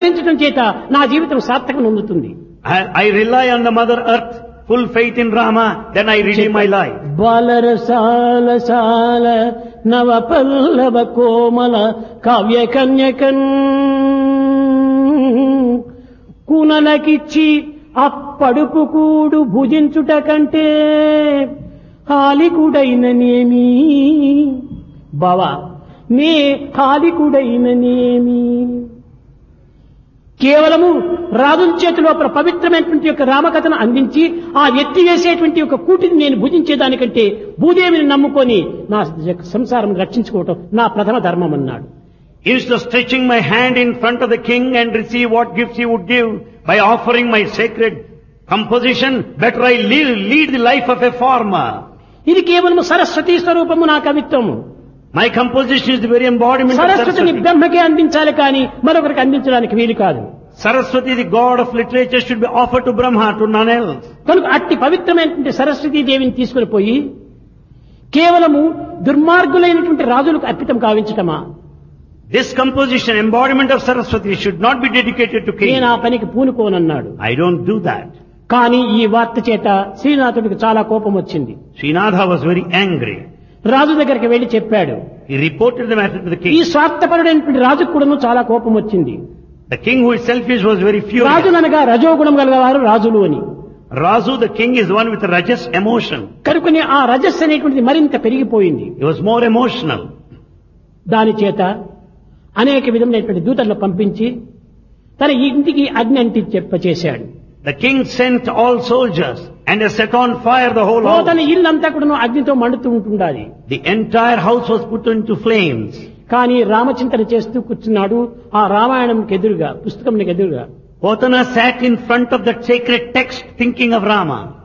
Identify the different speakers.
Speaker 1: ఆచరించడం చేత నా జీవితం సార్థకం పొందుతుంది
Speaker 2: I, I rely on the Mother Earth, full faith in Rama, then I redeem my life.
Speaker 1: బాలరసాల సాల నవ పల్లవ కోమల కావ్య కన్యకన్ కునలకిచ్చి అప్పడుపు కూడు భుజించుట కంటే హాలికుడైననేమి బావా నే హాలికుడైననేమి కేవలము రాజుల చేతి లోపల పవిత్రమైనటువంటి యొక్క రామకథను అందించి ఆ ఎత్తి వేసేటువంటి యొక్క కూటిని నేను భుజించేదానికంటే భూదేవిని నమ్ముకొని నా యొక్క సంసారం రక్షించుకోవటం నా ప్రథమ ధర్మం అన్నాడు
Speaker 2: Instead of stretching my hand in front of the king and receive what gifts he would give by offering my sacred composition, better I lead, lead the life of a farmer.
Speaker 1: ఇది కేవలం సరస్వతి స్వరూపము నా కవిత్వము
Speaker 2: My composition is the very embodiment of
Speaker 1: సరస్వతిని
Speaker 2: Saraswati.
Speaker 1: బ్రహ్మకే అందించాలి కానీ మరొకరికి అందించడానికి వీలు కాదు
Speaker 2: Saraswati, the god of literature, should be offered to Brahma, to none else.
Speaker 1: కనుక అట్టి పవిత్రమైనటువంటి సరస్వతీ దేవిని తీసుకుని పోయి కేవలము దుర్మార్గులైనటువంటి రాజులకు అర్పితం కావించటమా
Speaker 2: This composition, embodiment of Saraswati, should not be dedicated to
Speaker 1: నేను
Speaker 2: king.
Speaker 1: ఆ పనికి పూనుకోనన్నాడు
Speaker 2: I don't do that.
Speaker 1: కానీ ఈ వార్త చేత శ్రీనాథుడికి చాలా కోపం వచ్చింది
Speaker 2: Srinatha was very angry.
Speaker 1: రాజు దగ్గరికి వెళ్లి చెప్పాడు
Speaker 2: He reported the matter to the
Speaker 1: ఈ
Speaker 2: king.
Speaker 1: స్వార్థపరుడైనటువంటి రాజుకు కూడాను చాలా కోపం వచ్చింది
Speaker 2: The king who is selfish was very
Speaker 1: Raju
Speaker 2: furious.
Speaker 1: అనగా రజోగుణం గలవారు రాజులు అని
Speaker 2: Razu, the king, is one with a rajas emotion.
Speaker 1: కనుకొని ఆ రజస్సు అనేటువంటిది మరింత పెరిగిపోయింది
Speaker 2: He was more emotional.
Speaker 1: దాని చేత అనేక విధమైనటువంటి దూతలను పంపించి తన ఇంటికి అగ్ని అంటి చెప్పచేశాడు
Speaker 2: The king sent all soldiers and they set on fire the whole
Speaker 1: oh
Speaker 2: house.
Speaker 1: తన ఇల్లంతా కూడా అగ్నితో మండుతూ ఉంటుండాలి
Speaker 2: The entire house was put into flames.
Speaker 1: కానీ రామచింతన చేస్తూ కూర్చున్నాడు ఆ రామాయణంకి ఎదురుగా పుస్తకంకి ఎదురుగా
Speaker 2: Potana sat in front of that sacred text thinking of Rama.